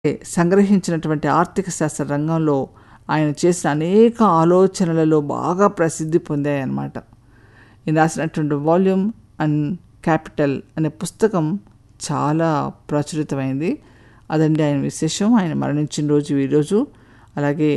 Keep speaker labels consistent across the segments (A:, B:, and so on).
A: సంగ్రహించినటువంటి ఆర్థిక శాస్త్ర రంగంలో ఆయన చేసిన అనేక ఆలోచనలలో బాగా ప్రసిద్ధి పొందాయన్నమాట ఈయన రాసినటువంటి వాల్యూమ్ అండ్ క్యాపిటల్ అనే పుస్తకం చాలా ప్రచురితమైంది అదండి ఆయన విశేషం ఆయన మరణించిన రోజు ఈరోజు అలాగే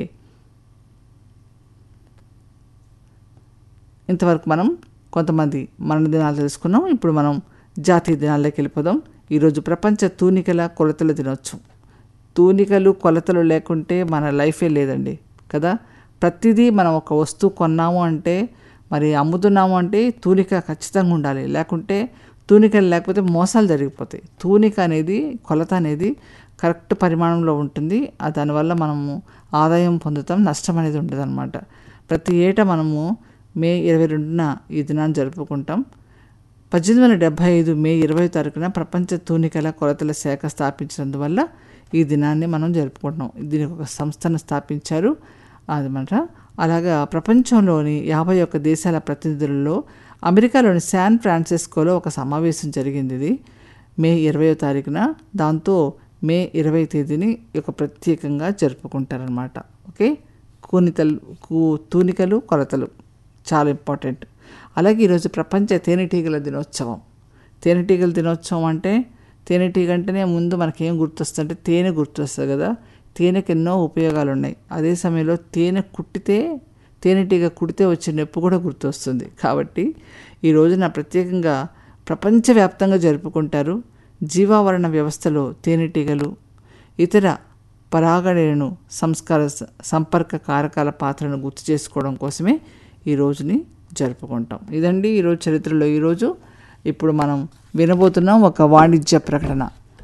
A: ఇంతవరకు మనం కొంతమంది మరణ దినాలు తెలుసుకున్నాం ఇప్పుడు మనం జాతీయ దినాల్లోకి వెళ్ళిపోదాం ఈరోజు ప్రపంచ తూనికల కొలతల దినోత్సవం తూనికలు కొలతలు లేకుంటే మన లైఫే లేదండి కదా ప్రతిదీ మనం ఒక వస్తువు కొన్నాము అంటే మరి అమ్ముతున్నాము అంటే తూనిక ఖచ్చితంగా ఉండాలి లేకుంటే తూనికలు లేకపోతే మోసాలు జరిగిపోతాయి తూనిక అనేది కొలత అనేది కరెక్ట్ పరిమాణంలో ఉంటుంది ఆ దానివల్ల మనము ఆదాయం పొందుతాం నష్టం అనేది ఉండదు అనమాట ప్రతి ఏటా మనము మే ఇరవై రెండున ఈ దినాన్ని జరుపుకుంటాం పద్దెనిమిది వందల డెబ్భై ఐదు మే ఇరవై తారీఖున ప్రపంచ తూనికల కొలతల శాఖ స్థాపించినందువల్ల ఈ దినాన్ని మనం జరుపుకుంటున్నాం దీనికి ఒక సంస్థను స్థాపించారు అదనమాట అలాగా ప్రపంచంలోని యాభై ఒక్క దేశాల ప్రతినిధులలో అమెరికాలోని శాన్ ఫ్రాన్సిస్కోలో ఒక సమావేశం జరిగింది ఇది మే ఇరవయో తారీఖున దాంతో మే ఇరవై తేదీని ఒక ప్రత్యేకంగా జరుపుకుంటారనమాట ఓకే కూనితలు కూ తూనికలు కొలతలు చాలా ఇంపార్టెంట్ అలాగే ఈరోజు ప్రపంచ తేనెటీగల దినోత్సవం తేనెటీగల దినోత్సవం అంటే తేనెటీగ అంటేనే ముందు మనకేం గుర్తొస్తుందంటే తేనె గుర్తొస్తుంది కదా తేనెకి ఎన్నో ఉపయోగాలు ఉన్నాయి అదే సమయంలో తేనె కుట్టితే తేనెటీగ కుడితే వచ్చే నొప్పి కూడా గుర్తొస్తుంది కాబట్టి ఈ రోజున ప్రత్యేకంగా ప్రపంచవ్యాప్తంగా జరుపుకుంటారు జీవావరణ వ్యవస్థలో తేనెటీగలు ఇతర పరాగణను సంస్కార సంపర్క కారకాల పాత్రను గుర్తు చేసుకోవడం కోసమే ఈ రోజుని జరుపుకుంటాం ఇదండి ఈరోజు చరిత్రలో ఈరోజు ఇప్పుడు మనం వినబోతున్నాం ఒక వాణిజ్య ప్రకటన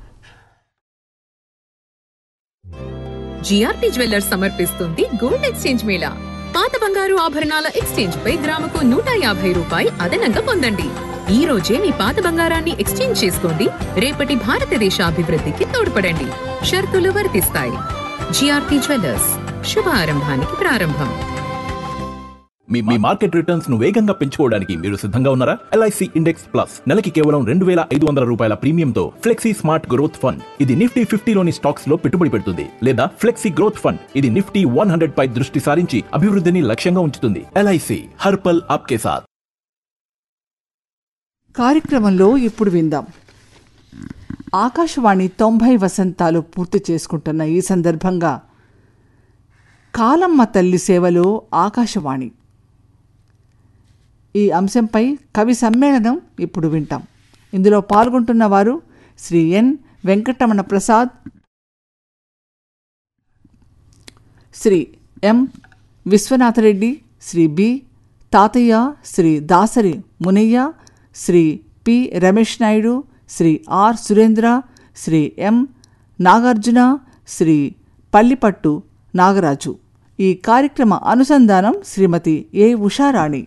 B: జిఆర్పి జ్యువెల్లర్స్ సమర్పిస్తుంది గోల్డ్ ఎక్స్చేంజ్ మేళా పాత బంగారు ఆభరణాల ఎక్స్చేంజ్ పై గ్రాముకు నూట యాభై రూపాయి అదనంగా పొందండి ఈ రోజే మీ పాత బంగారాన్ని ఎక్స్చేంజ్ చేసుకోండి రేపటి భారతదేశ అభివృద్ధికి తోడ్పడండి షరతులు వర్తిస్తాయి జిఆర్పి జ్యువెల్లర్స్ శుభారంభానికి ప్రారంభం
C: మీ మీ మార్కెట్ రిటర్న్స్ ను వేగంగా పెంచుకోవడానికి మీరు సిద్ధంగా ఉన్నారా ఎల్ఐసి ఇండెక్స్ ప్లస్ నెలకి కేవలం రెండు వేల ఐదు వందల రూపాయల ప్రీమియంతో ఫ్లెక్సీ స్మార్ట్ గ్రోత్ ఫండ్ ఇది నిఫ్టీ ఫిఫ్టీలోని స్టాక్స్ లో పెట్టుబడి పెడుతుంది లేదా ఫ్లెక్సీ గ్రోత్ ఫండ్ ఇది నిఫ్టీ వన్ హండ్రెడ్ పై దృష్టి సారించి అభివృద్ధిని లక్ష్యంగా ఉంచుతుంది ఎల్ఐసి హర్పల్ ఆప్కే సాత్
A: కార్యక్రమంలో ఇప్పుడు విందాం ఆకాశవాణి తొంభై వసంతాలు పూర్తి చేసుకుంటున్న ఈ సందర్భంగా కాలమ్మ తల్లి సేవలో ఆకాశవాణి ఈ అంశంపై కవి సమ్మేళనం ఇప్పుడు వింటాం ఇందులో పాల్గొంటున్న వారు Shri N Venkataramana Prasad Shri M Vishwanatha Reddy Shri B Tatayya Shri Dasari Munayya Shri P Ramesh Naidu Shri R Surendra Shri M Nagarjuna Shri Pallipattu Nagaraju ఈ కార్యక్రమ అనుసంధానం శ్రీమతి ఏ ఉషారాణి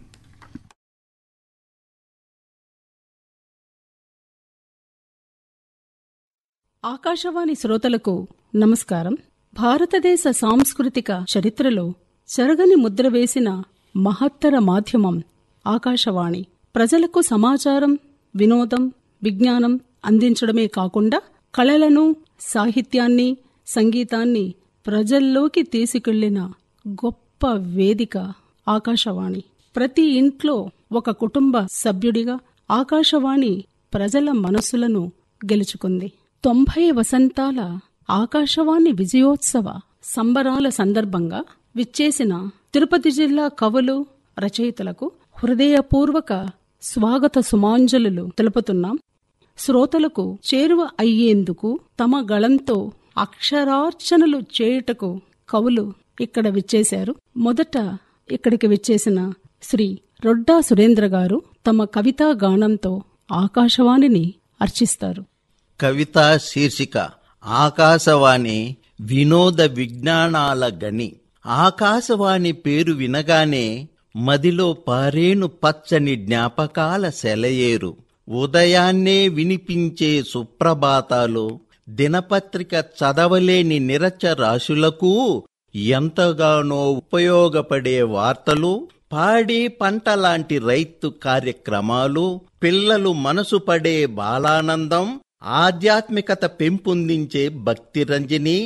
D: ఆకాశవాణి శ్రోతలకు నమస్కారం భారతదేశ సాంస్కృతిక చరిత్రలో చెరగని ముద్ర వేసిన మహత్తర మాధ్యమం ఆకాశవాణి ప్రజలకు సమాచారం వినోదం విజ్ఞానం అందించడమే కాకుండా కళలను సాహిత్యాన్ని సంగీతాన్ని ప్రజల్లోకి తీసుకెళ్లిన గొప్ప వేదిక ఆకాశవాణి ప్రతి ఇంట్లో ఒక కుటుంబ సభ్యుడిగా ఆకాశవాణి ప్రజల మనస్సులను గెలుచుకుంది తొంభై వసంతాల ఆకాశవాణి విజయోత్సవ సంబరాల సందర్భంగా విచ్చేసిన తిరుపతి జిల్లా కవులు రచయితలకు హృదయపూర్వక స్వాగత సుమాంజలులు తెలుపుతున్నాం శ్రోతలకు చేరువ అయ్యేందుకు తమ గళంతో అక్షరార్చనలు చేయుటకు కవులు ఇక్కడ విచ్చేశారు మొదట ఇక్కడికి విచ్చేసిన శ్రీ రొడ్డా సురేంద్ర గారు తమ కవితా గానంతో ఆకాశవాణిని అర్చిస్తారు
E: కవిత శీర్షిక ఆకాశవాణి వినోద విజ్ఞానాల గని ఆకాశవాణి పేరు వినగానే మదిలో పారేను పచ్చని జ్ఞాపకాల సెలయేరు ఉదయాన్నే వినిపించే సుప్రభాతాలు దినపత్రిక చదవలేని నిరచరాశులకు ఎంతగానో ఉపయోగపడే వార్తలు పాడి పంట లాంటి రైతు కార్యక్రమాలు పిల్లలు మనసు పడే బాలానందం ఆధ్యాత్మికత పెంపొందించే భక్తి రంజని